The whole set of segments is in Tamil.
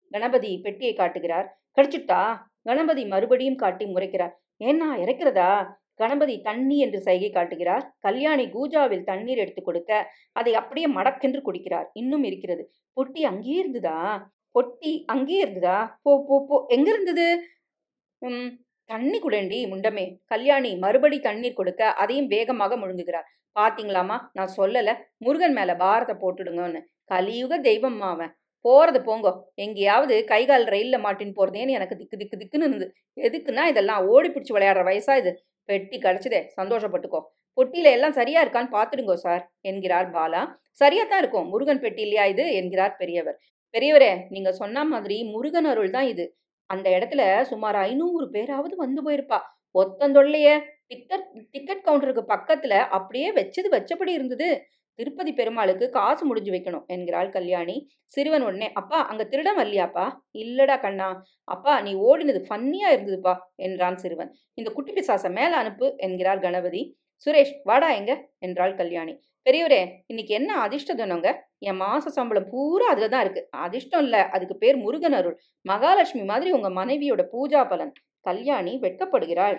கணபதி பெட்டியை காட்டுகிறார் கிடைச்சிட்டா கணபதி மறுபடியும் காட்டி முறைக்கிறார் ஏன்னா இறக்கிறதா கணபதி தண்ணி என்று சைகை காட்டுகிறார் கல்யாணி கூஜாவில் தண்ணீர் எடுத்து கொடுக்க அதை அப்படியே மடக்கென்று குடிக்கிறார் இன்னும் இருக்கிறது பொட்டி அங்கேயே இருந்ததா பொட்டி அங்கேயே இருந்ததா போ போ போ எங்க இருந்தது ம் தண்ணி குடண்டி முண்டமே கல்யாணி மறுபடி தண்ணீர் கொடுக்க அதையும் வேகமாக முழுங்குகிறார் பாத்தீங்களாமா நான் சொல்லல முருகன் மேல பாரத்தை போட்டுடுங்கன்னு கலியுக தெய்வம் அவன் போறது போங்கோ எங்கேயாவது கைகால் ரயில்ல மாட்டின்னு போறதேன்னு எனக்கு திக்கு திக்கு திக்குன்னு இருந்தது எதுக்குன்னா இதெல்லாம் ஓடி பிடிச்சி விளையாடுற வயசா இது பெட்டி கிடைச்சதே சந்தோஷப்பட்டுக்கோ பொட்டியில எல்லாம் சரியா இருக்கான்னு பாத்துடுங்கோ சார் என்கிறார் பாலா சரியா தான் இருக்கும் முருகன் பெட்டி இல்லையா இது என்கிறார் பெரியவர் பெரியவரே நீங்க சொன்ன மாதிரி முருகன் அருள் தான் இது அந்த இடத்துல சுமார் ஐநூறு பேராவது வந்து போயிருப்பா ஒத்தந்தொல்லைய டிக்கெட் டிக்கெட் கவுண்டருக்கு பக்கத்துல அப்படியே வச்சது வச்சபடி இருந்தது திருப்பதி பெருமாளுக்கு காசு முடிஞ்சு வைக்கணும் என்கிறாள் கல்யாணி சிறுவன் உடனே அப்பா அங்க திருடம் வரலையாப்பா இல்லடா கண்ணா அப்பா நீ ஓடினது ஃபன்னியா இருந்ததுப்பா என்றான் சிறுவன் இந்த குட்டி பிசாச மேல அனுப்பு என்கிறார் கணபதி சுரேஷ் வாடா எங்க என்றாள் கல்யாணி பெரியவரே இன்னைக்கு என்ன அதிர்ஷ்ட தினங்க என் மாச சம்பளம் பூரா அதுல தான் இருக்கு அதிர்ஷ்டம் இல்ல அதுக்கு பேர் முருகன் அருள் மகாலட்சுமி மாதிரி உங்க மனைவியோட பூஜா பலன் கல்யாணி வெட்கப்படுகிறாள்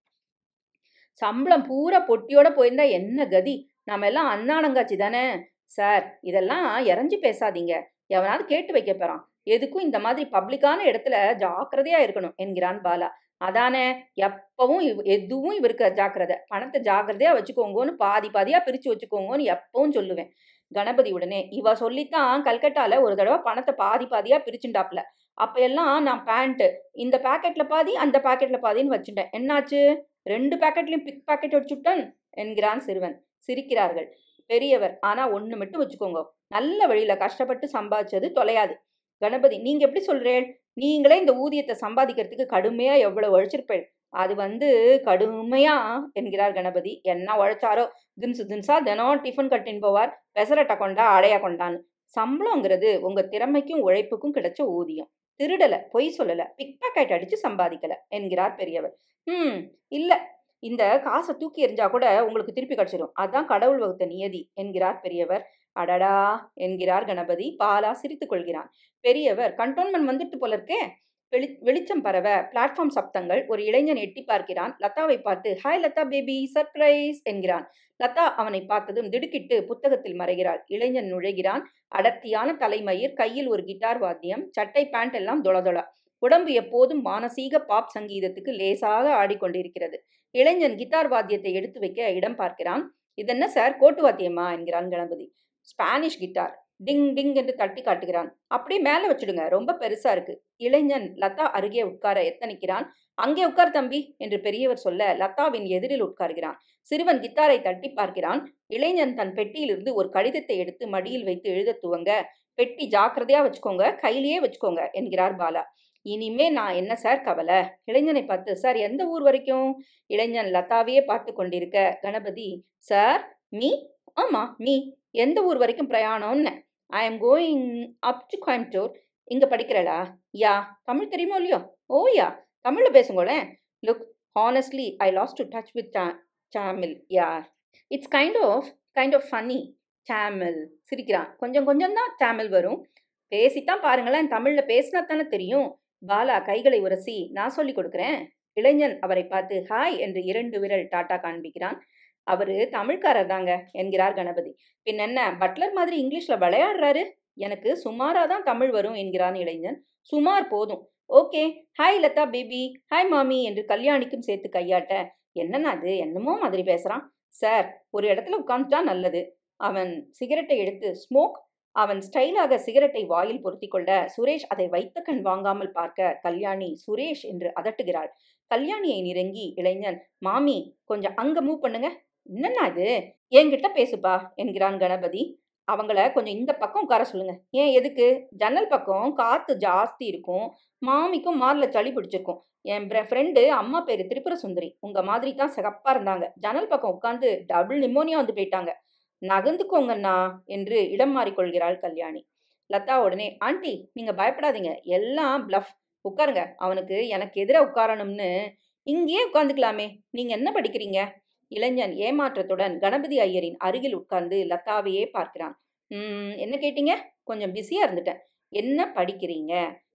சம்பளம் பூரா பொட்டியோட போயிருந்தா என்ன கதி நாம எல்லாம் அண்ணாடங்காச்சி தானே சார் இதெல்லாம் இறஞ்சி பேசாதீங்க எவனாவது கேட்டு வைக்க போறான் எதுக்கும் இந்த மாதிரி பப்ளிக்கான இடத்துல ஜாக்கிரதையா இருக்கணும் என்கிறான் பாலா அதானே எப்பவும் இவ் எதுவும் இவருக்கு ஜாக்கிரதை பணத்தை ஜாக்கிரதையா வச்சுக்கோங்கன்னு பாதி பாதியா பிரிச்சு வச்சுக்கோங்கன்னு எப்பவும் சொல்லுவேன் கணபதி உடனே இவ சொல்லித்தான் கல்கட்டால ஒரு தடவை பணத்தை பாதி பாதியா பிரிச்சுண்டாப்ல அப்ப எல்லாம் நான் பேண்ட் இந்த பாக்கெட்ல பாதி அந்த பாக்கெட்ல பாதின்னு வச்சுட்டேன் என்னாச்சு ரெண்டு பாக்கெட்லயும் பிக் பாக்கெட் வச்சுட்டேன் என்கிறான் சிறுவன் சிரிக்கிறார்கள் பெரியவர் ஆனா ஒண்ணு மட்டும் வச்சுக்கோங்க நல்ல வழியில கஷ்டப்பட்டு சம்பாதிச்சது தொலையாது கணபதி நீங்க எப்படி சொல்றேன் நீங்களே இந்த ஊதியத்தை சம்பாதிக்கிறதுக்கு கடுமையா எவ்வளவு உழைச்சிருப்பேன் அது வந்து கடுமையா என்கிறார் கணபதி என்ன உழைச்சாரோ தின்சு தின்சா தினம் டிஃபன் கட்டின்னு போவார் பெசரட்டை கொண்டா அடையா கொண்டான்னு சம்பளங்கிறது உங்க திறமைக்கும் உழைப்புக்கும் கிடைச்ச ஊதியம் திருடல பொய் சொல்லல பிக் பாக்கெட் அடிச்சு சம்பாதிக்கல என்கிறார் பெரியவர் ம் இல்ல இந்த காசை தூக்கி எறிஞ்சா கூட உங்களுக்கு திருப்பி கிடைச்சிடும் அதான் கடவுள் வகுத்த நியதி என்கிறார் பெரியவர் அடடா என்கிறார் கணபதி பாலா சிரித்துக் கொள்கிறான் பெரியவர் கண்டோன்மெண்ட் வந்துட்டு போல இருக்கே வெளி வெளிச்சம் பரவ பிளாட்ஃபார்ம் சப்தங்கள் ஒரு இளைஞன் எட்டி பார்க்கிறான் லதாவை பார்த்து ஹாய் லதா பேபி சர்ப்ரைஸ் என்கிறான் லதா அவனை பார்த்ததும் திடுக்கிட்டு புத்தகத்தில் மறைகிறாள் இளைஞன் நுழைகிறான் அடர்த்தியான தலைமயிர் கையில் ஒரு கிட்டார் வாத்தியம் சட்டை பேண்ட் எல்லாம் தொளதொள உடம்பு எப்போதும் மானசீக பாப் சங்கீதத்துக்கு லேசாக ஆடிக்கொண்டிருக்கிறது இளைஞன் கிட்டார் வாத்தியத்தை எடுத்து வைக்க இடம் பார்க்கிறான் இதென்ன சார் கோட்டு வாத்தியமா என்கிறான் கணபதி ஸ்பானிஷ் கிட்டார் டிங் டிங் என்று தட்டி காட்டுகிறான் அப்படியே மேலே வச்சுடுங்க ரொம்ப பெருசா இருக்கு இளைஞன் லதா அருகே உட்கார எத்தனிக்கிறான் அங்கே உட்கார் தம்பி என்று பெரியவர் சொல்ல லதாவின் எதிரில் உட்கார்கிறான் சிறுவன் கித்தாரை தட்டி பார்க்கிறான் இளைஞன் தன் பெட்டியிலிருந்து ஒரு கடிதத்தை எடுத்து மடியில் வைத்து எழுத துவங்க பெட்டி ஜாக்கிரதையா வச்சுக்கோங்க கையிலேயே வச்சுக்கோங்க என்கிறார் பாலா இனிமே நான் என்ன சார் கவலை இளைஞனை பார்த்து சார் எந்த ஊர் வரைக்கும் இளைஞன் லதாவையே பார்த்து கொண்டிருக்க கணபதி சார் மீ ஆமா மீ எந்த ஊர் வரைக்கும் பிரயாணம்னு I am going up to Coimbatore இங்க படிக்கிறடா யா தமிழ் தெரியுமோ இல்லையோ ஓ யா தமிழ்ல பேசுங்களேன் look honestly I lost to touch with Tamil யார் it's kind of kind of funny Tamil சிரிக்கிறான் கொஞ்சம் கொஞ்சம் தான் தமிழ் வரும் பேசித்தான் பாருங்களேன் தமிழ்ல பேசினா தானே தெரியும் பாலா கைகளை உரசி நான் சொல்லி கொடுக்குறேன் இளைஞன் அவரை பார்த்து ஹாய் என்று இரண்டு விரல் டாட்டா காண்பிக்கிறான் அவரு தமிழ்காரர் தாங்க என்கிறார் கணபதி பின் என்ன பட்லர் மாதிரி இங்கிலீஷ்ல விளையாடுறாரு எனக்கு சுமாரா தான் தமிழ் வரும் என்கிறான் இளைஞன் சுமார் போதும் okay hi Latha baby hi மாமி என்று கல்யாணிக்கும் சேர்த்து கையாட்ட என்னன்னா அது என்னமோ மாதிரி பேசுறான் சார் ஒரு இடத்துல உட்காந்துட்டா நல்லது அவன் சிகரெட்டை எடுத்து ஸ்மோக் அவன் ஸ்டைலாக சிகரெட்டை வாயில் பொருத்தி கொள்ள சுரேஷ் அதை வைத்த கண் வாங்காமல் பார்க்க கல்யாணி சுரேஷ் என்று அதட்டுகிறாள் கல்யாணியை நெருங்கி இளைஞன் மாமி கொஞ்சம் அங்க மூவ் பண்ணுங்க என்னன்னா இது என்கிட்ட பேசுப்பா என்கிறான் கணபதி அவங்கள கொஞ்சம் இந்த பக்கம் உட்கார சொல்லுங்க ஏன் எதுக்கு ஜன்னல் பக்கம் காத்து ஜாஸ்தி இருக்கும் மாமிக்கும் மார்ல சளி பிடிச்சிருக்கும் என் ஃப்ரெண்டு அம்மா பேரு திரிபுர சுந்தரி உங்க மாதிரி தான் சிகப்பா இருந்தாங்க ஜன்னல் பக்கம் உட்காந்து டபுள் நிமோனியா வந்து போயிட்டாங்க நகர்ந்துக்கோங்கண்ணா என்று இடம் மாறிக்கொள்கிறாள் கல்யாணி லதா உடனே ஆண்டி நீங்க பயப்படாதீங்க எல்லாம் பிளஃப் உட்காருங்க அவனுக்கு எனக்கு எதிராக உட்காரணும்னு இங்கேயே உட்காந்துக்கலாமே நீங்க என்ன படிக்கிறீங்க இளைஞன் ஏமாற்றத்துடன் கணபதி ஐயரின் அருகில் உட்கார்ந்து லதாவையே பார்க்கிறான் ம் என்ன கேட்டீங்க கொஞ்சம் பிஸியா இருந்துட்டேன் என்ன படிக்கிறீங்க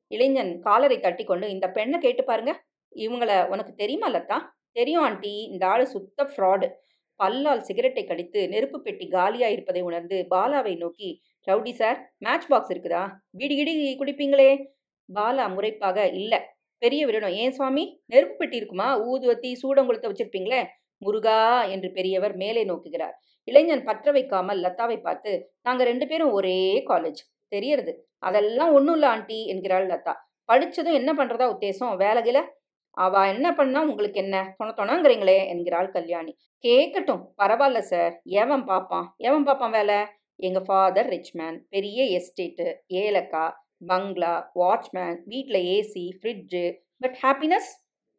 இளைஞன் காலரை தட்டி கொண்டு இந்த பெண்ணை கேட்டு பாருங்க இவங்கள உனக்கு தெரியுமா லதா தெரியும் ஆண்டி இந்த ஆளு சுத்த ஃப்ராடு பல்லால் சிகரெட்டை கடித்து நெருப்பு பெட்டி காலியா இருப்பதை உணர்ந்து பாலாவை நோக்கி ரவுடி சார் மேட்ச் பாக்ஸ் இருக்குதா கிடி கிடி குடிப்பீங்களே பாலா முறைப்பாக இல்ல பெரிய விடணும் ஏன் சுவாமி நெருப்பு பெட்டி இருக்குமா ஊதுவத்தி சூடங்குளத்தை வச்சிருப்பீங்களே முருகா என்று பெரியவர் மேலே நோக்குகிறார் இளைஞன் பற்ற வைக்காமல் லதாவை பார்த்து நாங்க ரெண்டு பேரும் ஒரே காலேஜ் தெரியறது அதெல்லாம் ஒன்றும் இல்லை ஆண்டி என்கிறாள் லதா படிச்சதும் என்ன பண்றதா உத்தேசம் வேலைகில அவ என்ன பண்ணா உங்களுக்கு என்ன தொண தொணங்குறீங்களே என்கிறாள் கல்யாணி கேட்கட்டும் பரவாயில்ல சார் எவன் பாப்பான் எவன் பாப்பான் வேலை எங்க ஃபாதர் ரிச்மேன் பெரிய எஸ்டேட்டு ஏலக்கா பங்களா வாட்ச்மேன் வீட்டில் ஏசி ஃப்ரிட்ஜு பட் ஹாப்பினஸ்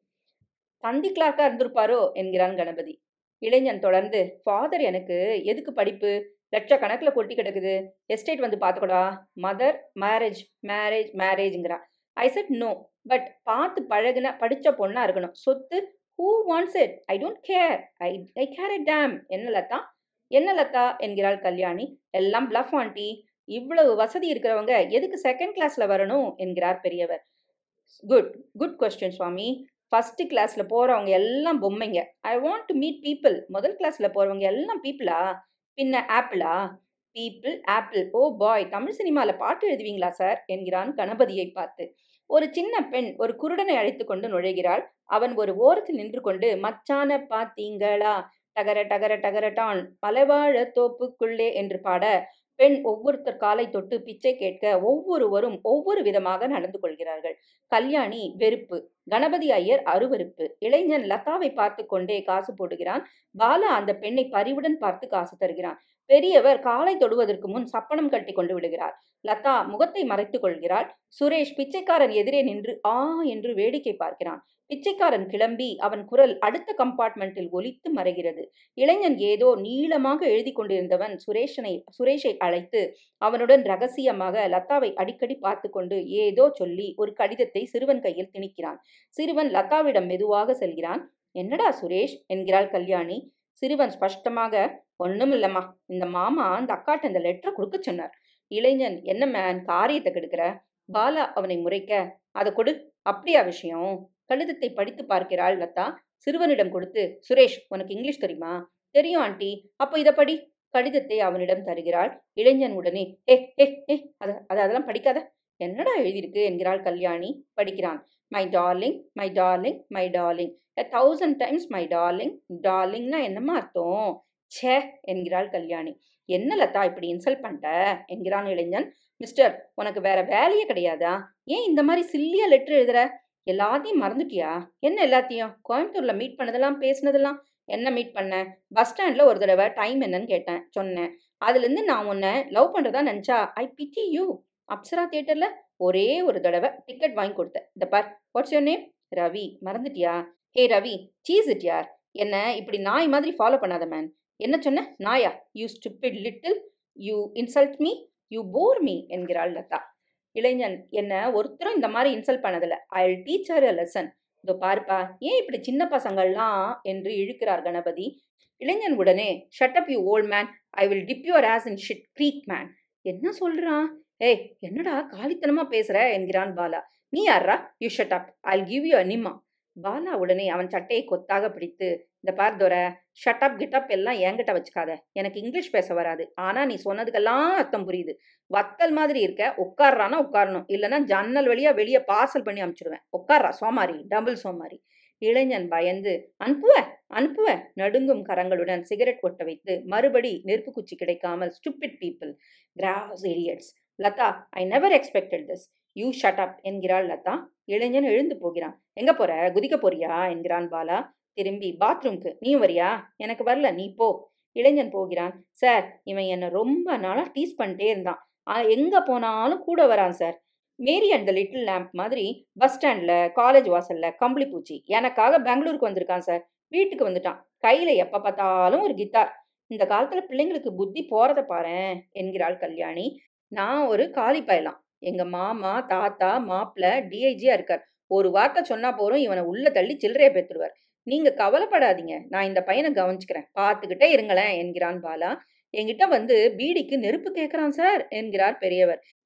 தந்தி கிளார்க்கா இருந்திருப்பாரோ என்கிறான் கணபதி இளைஞன் தொடர்ந்து ஃபாதர் எனக்கு எதுக்கு படிப்பு லட்சக்கணக்கில் கொட்டி கிடக்குது எஸ்டேட் வந்து பார்த்துக்கூடா மதர் மேரேஜ் மேரேஜ் மேரேஜ்ங்கிறா ஐ செட் நோ பட் பார்த்து பழகுன படித்த பொண்ணாக இருக்கணும் சொத்து who wants it I don't care I I care a damn என்ன லதா என்ன லதா என்கிறாள் கல்யாணி எல்லாம் பிளஃப் ஆண்டி இவ்வளவு வசதி இருக்கிறவங்க எதுக்கு செகண்ட் கிளாஸ்ல வரணும் என்கிறார் பெரியவர் குட் குட் கொஸ்டின் சுவாமி ஃபர்ஸ்ட் கிளாஸ்ல போறவங்க எல்லாம் பொம்மைங்க I want to meet people முதல் கிளாஸ்ல போறவங்க எல்லாம் பீப்புளா பின்ன ஆப்பிளா people apple oh boy Tamil சினிமாவில் பாட்டு எழுதுவீங்களா சார் என்கிறான் கணபதியை பார்த்து ஒரு சின்ன பெண் ஒரு குருடனை அழைத்து கொண்டு நுழைகிறாள் அவன் ஒரு ஓரத்தில் நின்று கொண்டு மச்சான பாத்தீங்களா டகர டகர டகரட்டான் மலைவாழ தோப்புக்குள்ளே என்று பாட பெண் ஒவ்வொருத்தர் காலை தொட்டு பிச்சை கேட்க ஒவ்வொருவரும் ஒவ்வொரு விதமாக நடந்து கொள்கிறார்கள் கல்யாணி வெறுப்பு கணபதி ஐயர் அருவருப்பு இளைஞன் லதாவை பார்த்து கொண்டே காசு போடுகிறான் பாலா அந்த பெண்ணை பரிவுடன் பார்த்து காசு தருகிறான் பெரியவர் காலை தொடுவதற்கு முன் சப்பனம் கட்டி கொண்டு விடுகிறார் லதா முகத்தை மறைத்துக் கொள்கிறாள் சுரேஷ் பிச்சைக்காரன் எதிரே நின்று ஆ என்று வேடிக்கை பார்க்கிறான் பிச்சைக்காரன் கிளம்பி அவன் குரல் அடுத்த கம்பார்ட்மெண்ட்டில் ஒலித்து மறைகிறது இளைஞன் ஏதோ நீளமாக எழுதி கொண்டிருந்தவன் சுரேஷனை சுரேஷை அழைத்து அவனுடன் ரகசியமாக லதாவை அடிக்கடி பார்த்து கொண்டு ஏதோ சொல்லி ஒரு கடிதத்தை சிறுவன் கையில் திணிக்கிறான் சிறுவன் லதாவிடம் மெதுவாக செல்கிறான் என்னடா சுரேஷ் என்கிறாள் கல்யாணி சிறுவன் ஸ்பஷ்டமாக ஒண்ணும் இல்லம்மா இந்த மாமா அந்த அக்காட்ட இந்த லெட்டரை கொடுக்க சொன்னார் இளைஞன் என்ன மேன் காரியத்தை கெடுக்கிற பாலா அவனை முறைக்க அதை கொடு அப்படியா விஷயம் கடிதத்தை படித்து பார்க்கிறாள் லதா சிறுவனிடம் கொடுத்து சுரேஷ் உனக்கு இங்கிலீஷ் தெரியுமா தெரியும் ஆண்டி அப்போ இதை படி கடிதத்தை அவனிடம் தருகிறாள் இளைஞன் உடனே ஏ ஏ ஏ அத அது அதெல்லாம் படிக்காத என்னடா எழுதியிருக்கு என்கிறாள் கல்யாணி படிக்கிறான் my darling my darling my darling a thousand times my darling டார்லிங்னா என்னம்மா அர்த்தம் ச்சே என்கிறாள் கல்யாணி என்ன லதா இப்படி இன்சல்ட் பண்ணிட்ட என்கிறான் இளைஞன் மிஸ்டர் உனக்கு வேற வேலையே கிடையாதா ஏன் இந்த மாதிரி சில்லியா லெட்டர் எழுதுற எல்லாத்தையும் மறந்துட்டியா என்ன எல்லாத்தையும் கோயம்புத்தூர்ல மீட் பண்ணதெல்லாம் பேசினதெல்லாம் என்ன மீட் பண்ண பஸ் ஸ்டாண்ட்ல ஒரு தடவை டைம் என்னன்னு கேட்டேன் சொன்னேன் அதுல இருந்து நான் உன்னை லவ் பண்றதா நினைச்சா ஐ பிட்டி யூ அப்சரா தியேட்டர்ல ஒரே ஒரு தடவை டிக்கெட் வாங்கி கொடுத்தேன் இந்த பார் வாட்ஸ் யோர் நேம் ரவி மறந்துட்டியா ஹே ரவி சீஸ் இட் யார் என்ன இப்படி நாய் மாதிரி ஃபாலோ பண்ணாத மேன் என்ன சொன்ன நாயா you stupid little you insult me you bore me என்கிறாள் லதா இளைஞன் என்ன ஒருத்தரும் இந்த மாதிரி இன்சல்ட் பண்ணதில்ல I will teach her a lesson இதோ பாருப்பா ஏன் இப்படி சின்ன பசங்கள்லாம் என்று இழுக்கிறார் கணபதி இளைஞன் உடனே shut up you old man I will dip your ass in shit creek man என்ன சொல்றான் ஏய் என்னடா காலித்தனமா பேசுற என்கிறான் பாலா நீ யாரா you shut up I'll give you அனிமா பாலா உடனே அவன் சட்டையை கொத்தாக பிடித்து இந்த பார் தோர ஷட் அப் கிட்டப் எல்லாம் என்கிட்ட வச்சுக்காத எனக்கு இங்கிலீஷ் பேச வராது ஆனா நீ சொன்னதுக்கெல்லாம் அர்த்தம் புரியுது வத்தல் மாதிரி இருக்க உட்கார்றானா உட்காரணும் இல்லைன்னா ஜன்னல் வழியா வெளியே பார்சல் பண்ணி அனுப்பிச்சிடுவேன் உட்கார்றா சோமாரி டபுள் சோமாரி இளைஞன் பயந்து அனுப்புவ அனுப்புவ நடுங்கும் கரங்களுடன் சிகரெட் ஒட்ட வைத்து மறுபடி நெருப்பு குச்சி கிடைக்காமல் stupid people gross idiots Latha I never expected this you shut up என்கிறாள் லதா இளைஞன் எழுந்து போகிறான் எங்க போற குதிக்க போறியா என்கிறான் பாலா திரும்பி பாத்ரூம்க்கு நீ வரியா எனக்கு வரல நீ போ இளைஞன் போகிறான் சார் இவன் என்னை ரொம்ப நாளா டீஸ் பண்ணிட்டே இருந்தான் எங்க போனாலும் கூட வரான் sir Mary and the little lamb மாதிரி பஸ் ஸ்டாண்ட்ல காலேஜ் வாசல்ல கம்பளி பூச்சி எனக்காக பெங்களூருக்கு வந்திருக்கான் சார் வீட்டுக்கு வந்துட்டான் கையில எப்ப பார்த்தாலும் ஒரு கித்தார் இந்த காலத்துல பிள்ளைங்களுக்கு புத்தி போறத பாரு என்கிறாள் கல்யாணி நான் ஒரு காலி பயலாம் எங்க மாமா தாத்தா மாப்பிள்ள டிஐஜியா இருக்கார் ஒரு வார்த்தை சொன்னா போறோம் இவனை உள்ள தள்ளி சில்லறைய பெற்றுருவார் நீங்க கவலைப்படாதீங்க நான் இந்த பையனை கவனிச்சுக்கிறேன் பார்த்துக்கிட்டே இருங்களேன் என்கிறான் பாலா என்கிட்ட வந்து பீடிக்கு நெருப்பு கேட்கறான் சார் என்கிறார் பெரியவர்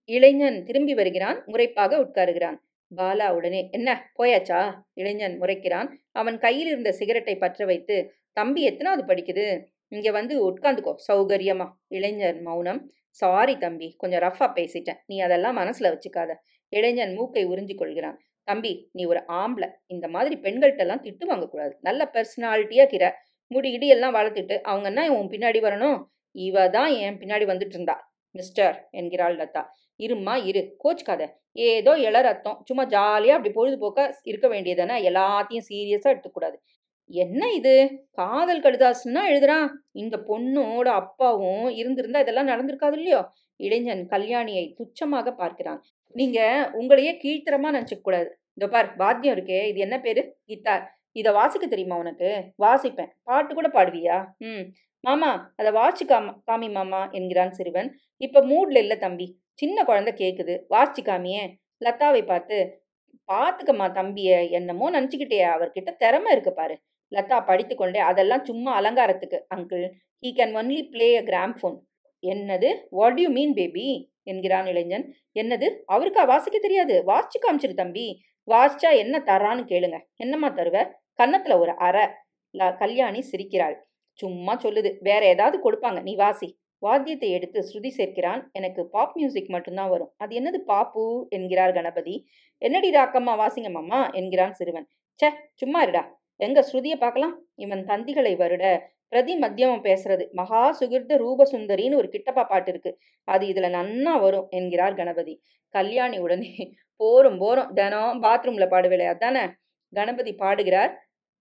இளைஞன் திரும்பி வருகிறான் முறைப்பாக உட்காருகிறான் பாலா உடனே என்ன போயாச்சா இளைஞன் முறைக்கிறான் அவன் கையில் இருந்த சிகரெட்டை பற்ற வைத்து தம்பி எத்தனாவது படிக்குது இங்க வந்து உட்காந்துக்கோ சௌகரியமா இளைஞர் மௌனம் சாரி தம்பி கொஞ்சம் ரஃபா பேசிட்டேன் நீ அதெல்லாம் மனசுல வச்சுக்காத இளைஞன் மூக்கை உறிஞ்சி கொள்கிறான் தம்பி நீ ஒரு ஆம்பளை இந்த மாதிரி பெண்கள்கிட்ட எல்லாம் திட்டு வாங்கக்கூடாது நல்ல பர்சனாலிட்டியா கிற முடி இடி எல்லாம் வளர்த்துட்டு அவங்க என்ன உன் பின்னாடி வரணும் இவ தான் என் பின்னாடி வந்துட்டு இருந்தா மிஸ்டர் என்கிறாள் லதா இரும்மா இரு கோச்சுக்காத ஏதோ இள ரத்தம் சும்மா ஜாலியா அப்படி பொழுதுபோக்கா இருக்க வேண்டியதானே எல்லாத்தையும் சீரியஸா எடுத்துக்கூடாது என்ன இது காதல் கடிதாசுன்னா எழுதுறான் இந்த பொண்ணோட அப்பாவும் இருந்திருந்தா இதெல்லாம் நடந்திருக்காது இல்லையோ இளைஞன் கல்யாணியை துச்சமாக பார்க்கிறான் நீங்க உங்களையே கீழ்த்தரமா நினைச்சுக்க கூடாது இதோ பார் வாத்தியம் இருக்கே இது என்ன பேரு கித்தார் இதை வாசிக்க தெரியுமா உனக்கு வாசிப்பேன் பாட்டு கூட பாடுவியா ம் மாமா அதை வாசி காம காமி மாமா என்கிறான் சிறுவன் இப்ப மூட்ல இல்ல தம்பி சின்ன குழந்தை கேக்குது வாசிச்சு காமியே லதாவை பார்த்து பாத்துக்கம்மா தம்பிய என்னமோ நினச்சிக்கிட்டே அவர்கிட்ட திறமை இருக்கு பாரு லதா படித்து கொண்டே அதெல்லாம் சும்மா அலங்காரத்துக்கு uncle he can only play a gramophone என்னது வாட் யூ மீன் பேபி என்கிறான் இளைஞன் என்னது அவருக்கா வாசிக்க தெரியாது வாசிச்சு காமிச்சிரு தம்பி வாசிச்சா என்ன தரான்னு கேளுங்க என்னம்மா தருவ கன்னத்துல ஒரு அரை ல- கல்யாணி சிரிக்கிறாள் சும்மா சொல்லுது வேற ஏதாவது கொடுப்பாங்க நீ வாசி வாத்தியத்தை எடுத்து ஸ்ருதி சேர்க்கிறான் எனக்கு பாப் மியூசிக் மட்டும்தான் வரும் அது என்னது பாப்பு என்கிறார் கணபதி என்னடி ராக்கம்மா வாசிங்க மாமா என்கிறான் சிறுவன் ச்சே சும்மா இருடா எங்க ஸ்ருதியை பார்க்கலாம் இவன் தந்திகளை வருட பிரதி மத்தியமம் பேசுறது மகா சுகிர்த ரூபசுந்தரின்னு ஒரு கிட்டப்பா பாட்டு இருக்கு அது இதுல நன்னா வரும் என்கிறார் கணபதி கல்யாணி உடனே போரும் போரும் தினம் பாத்ரூம்ல பாடுவேளே அதானே கணபதி பாடுகிறார்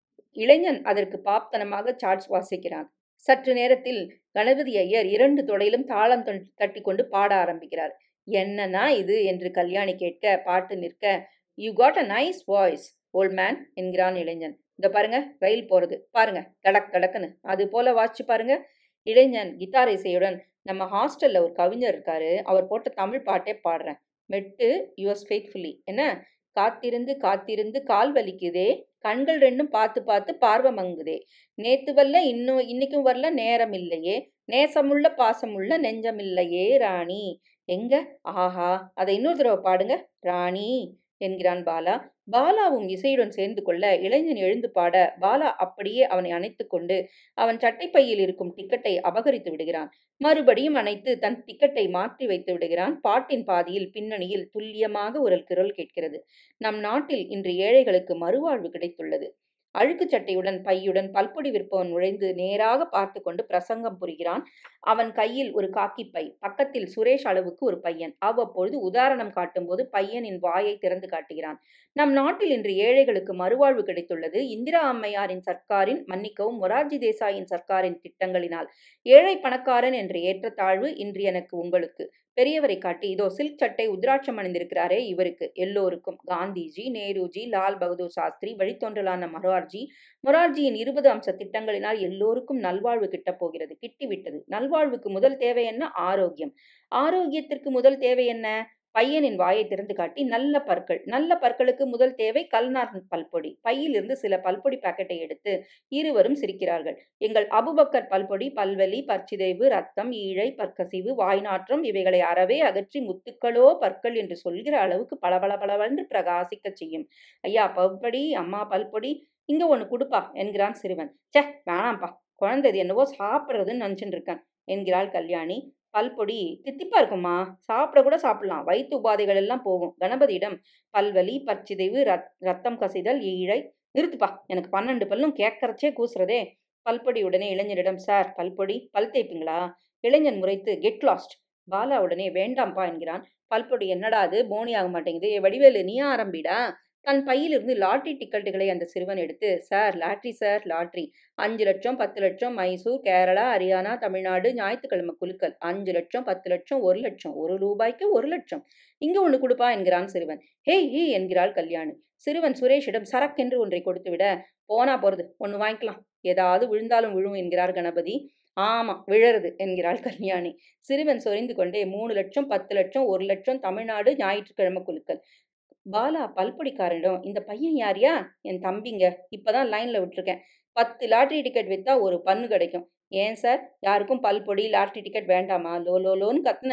இளைஞன் அதற்கு பாப்தனமாக சார்ட்ஸ் வாசிக்கிறான் சற்று நேரத்தில் கணபதி ஐயர் இரண்டு தொடையிலும் தாளம் தட்டி கொண்டு பாட ஆரம்பிக்கிறார் என்னன்னா இது என்று கல்யாணி கேட்க பாட்டு நிற்க you got a nice voice old man என்கிறான் இளைஞன் இந்த பாருங்க ரயில் போறது பாருங்க கடக் கடக்குன்னு அது போல வாசிச்சு பாருங்க இளைஞன் கிட்டார் இசையுடன் நம்ம ஹாஸ்டல்ல ஒரு கவிஞர் இருக்காரு அவர் போட்ட தமிழ் பாட்டே பாடுறேன் மெட்டு யுவர்ஸ் ஃபெய்த்ஃபுல்லி என்ன காத்திருந்து காத்திருந்து கால் வலிக்குதே கண்கள் ரெண்டும் பார்த்து பார்த்து பார்வை மங்குதே நேத்து வரல இன்னும் இன்னைக்கும் வரல நேரம் இல்லையே நேசமுள்ள பாசமுள்ள நெஞ்சமில்லையே ராணி எங்க ஆஹா அதை இன்னொரு தடவை பாடுங்க ராணி என்கிறான் பாலா பாலாவும் இசையுடன் சேர்ந்து கொள்ள இளைஞன் எழுந்து பாட பாலா அப்படியே அவனை அணைத்துக் கொண்டு அவன் சட்டைப்பையில் இருக்கும் டிக்கெட்டை அபகரித்து விடுகிறான் மறுபடியும் அணைத்து தன் டிக்கெட்டை மாற்றி வைத்து விடுகிறான் பாட்டின் பாதியில் பின்னணியில் துல்லியமாக ஒரு குரல் கேட்கிறது நம் நாட்டில் இன்று ஏழைகளுக்கு மறுவாழ்வு கிடைத்துள்ளது அழுக்கு சட்டையுடன் பையுடன் பல்பொடி விற்பவன் நுழைந்து நேராக பார்த்து கொண்டு பிரசங்கம் புரிகிறான் அவன் கையில் ஒரு காக்கி பை பக்கத்தில் சுரேஷ் அளவுக்கு ஒரு பையன் அவ்வப்பொழுது உதாரணம் காட்டும்போது பையனின் வாயை திறந்து காட்டுகிறான் நம் நாட்டில் இன்று ஏழைகளுக்கு மறுவாழ்வு கிடைத்துள்ளது இந்திரா அம்மையாரின் சர்க்காரின் மன்னிக்கவும் மொரார்ஜி தேசாயின் சர்க்காரின் திட்டங்களினால் ஏழை பணக்காரன் என்ற ஏற்றத்தாழ்வு இன்று எனக்கு உங்களுக்கு பெரியவரை காட்டி இதோ சில்க் சட்டை உத்ராட்சம் அணிந்திருக்கிறாரே இவருக்கு எல்லோருக்கும் காந்திஜி நேருஜி லால் பகதூர் சாஸ்திரி வழித்தோன்றலான மொரார்ஜி மொரார்ஜியின் இருபது அம்ச திட்டங்களினால் எல்லோருக்கும் நல்வாழ்வு கிட்டப் போகிறது கிட்டிவிட்டது நல்வாழ்வுக்கு முதல் தேவை என்ன ஆரோக்கியம் ஆரோக்கியத்திற்கு முதல் தேவை என்ன பையனின் வாயை திறந்து காட்டி நல்ல பற்கள் நல்ல பற்களுக்கு முதல் தேவை கல்நார் பல்பொடி பையிலிருந்து சில பல்பொடி பாக்கெட்டை எடுத்து இருவரும் சிரிக்கிறார்கள் எங்கள் அபுபக்கர் பல்பொடி பல்வலி பற்சிதைவு ரத்தம் ஈழை பற்கசிவு வாய்நாற்றம் இவைகளை அறவே அகற்றி முத்துக்களோ பற்கள் என்று சொல்கிற அளவுக்கு பளபள பளவென்று பிரகாசிக்கச் செய்யும் ஐயா பல்பொடி அம்மா பல்பொடி இங்க ஒன்று கொடுப்பா என்கிறான் சிறுவன் ச்சே வேணாம்ப்பா குழந்தை இது என்னவோ சாப்பிட்றதுன்னு நினச்சிட்டு இருக்கேன் என்கிறாள் கல்யாணி பல்பொடி தித்திப்பா இருக்குமா சாப்பிட கூட சாப்பிடலாம் வயிற்று உபாதைகள் எல்லாம் போகும் கணபதியிடம் பல்வலி பற்சிதைவு ரத் ரத்தம் கசிதல் ஈழை நிறுத்துப்பா எனக்கு பன்னெண்டு பல்லும் கேட்கறச்சே கூசுறதே பல்பொடி உடனே இளைஞரிடம் சார் பல்பொடி பல் தேய்ப்பீங்களா இளைஞன் முறைத்து கெட் லாஸ்ட் பாலா உடனே வேண்டாம்ப்பா என்கிறான் பல்பொடி என்னடா அது போனி ஆக மாட்டேங்குது "ஏ வடிவேலு நீ ஆரம்பிடா தன் பையிலிருந்து லாட்டரி டிக்கெட்டுகளை அந்த சிறுவன் எடுத்து சார் லாட்ரி சார் லாட்ரி அஞ்சு லட்சம் பத்து லட்சம் மைசூர் கேரளா ஹரியானா தமிழ்நாடு ஞாயிற்றுக்கிழமை குலுக்கல் அஞ்சு லட்சம் பத்து லட்சம் ஒரு லட்சம் ஒரு ரூபாய்க்கு ஒரு லட்சம் இங்க ஒன்று கொடுப்பா என்கிறான் சிறுவன் ஹேய் ஹீ என்கிறாள் கல்யாணி சிறுவன் சுரேஷிடம் சரக்கென்று ஒன்றை கொடுத்துவிட போனா போறது ஒன்று வாங்கிக்கலாம் ஏதாவது விழுந்தாலும் விழும் என்கிறார் கணபதி ஆமா விழறது என்கிறாள் கல்யாணி சிறுவன் சொரிந்து கொண்டே மூணு லட்சம் பத்து லட்சம் ஒரு லட்சம் தமிழ்நாடு ஞாயிற்றுக்கிழமை குலுக்கல் பாலா பல்பொடிக்காரனிடம் இந்த பையன் யாரியா என் தம்பிங்க இப்பதான் லைன்ல விட்டுருக்கேன் பத்து லாட்டரி டிக்கெட் வித்தா ஒரு பன்னு கிடைக்கும் ஏன் சார் யாருக்கும் பல்பொடி லாட்டரி டிக்கெட் வேண்டாமா லோ லோ லோன்னு கத்துனனே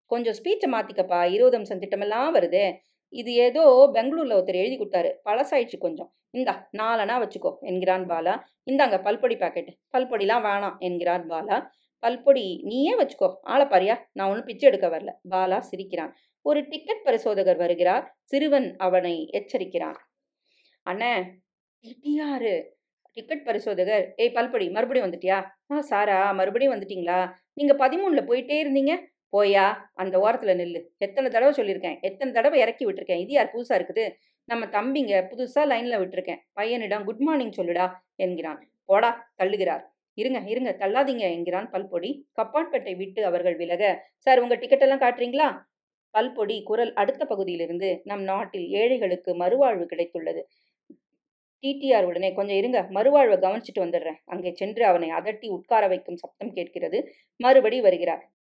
கொஞ்சம் ஸ்பீச்சை மாத்திக்கப்பா இருபது அம்சம் திட்டமெல்லாம் வருதே இது ஏதோ பெங்களூர்ல ஒருத்தர் எழுதி கொடுத்தாரு பழசாயிடுச்சு கொஞ்சம் இந்தா நாலனா வச்சுக்கோ என்கிறான் பாலா இந்தாங்க பல்பொடி பாக்கெட் பல்பொடிலாம் வேணாம் என்கிறார் பாலா பல்பொடி நீயே வச்சுக்கோ ஆளை பாரியா நான் ஒன்றும் பிச்சை எடுக்க வரல பாலா சிரிக்கிறான் ஒரு டிக்கெட் பரிசோதகர் வருகிறார் சிறுவன் அவனை எச்சரிக்கிறான் அண்ணே டிடிஆர் டிக்கெட் பரிசோதகர் ஏய் பல்பொடி மறுபடியும் வந்துட்டியா ஆ சாரா மறுபடியும் வந்துட்டீங்களா நீங்க பதிமூணுல போயிட்டே இருந்தீங்க போயா அந்த ஓரத்துல நில்லு எத்தனை தடவை சொல்லியிருக்கேன் எத்தனை தடவை இறக்கி விட்டுருக்கேன் இது யார் புதுசா இருக்குது நம்ம தம்பிங்க புதுசா லைன்ல விட்டுருக்கேன் பையனிடம் குட் மார்னிங் சொல்லுடா என்கிறான் போடா தள்ளுகிறார் இருங்க இருங்க தள்ளாதீங்க என்கிறான் பல்பொடி கப்பாட்பேட்டை விட்டு அவர்கள் விலக சார் உங்க டிக்கெட் எல்லாம் காட்டுறீங்களா பல்பொடி குரல் அடுத்த பகுதியிலிருந்து நம் நாட்டில் ஏழைகளுக்கு மறுவாழ்வு கிடைத்துள்ளது டிடிஆர் உடனே கொஞ்சம் இருங்க மறுவாழ்வை கவனிச்சுட்டு வந்துடுறேன் அங்கே சென்று அவனை அதட்டி உட்கார வைக்கும் சப்தம் கேட்கிறது மறுபடி வருகிறார்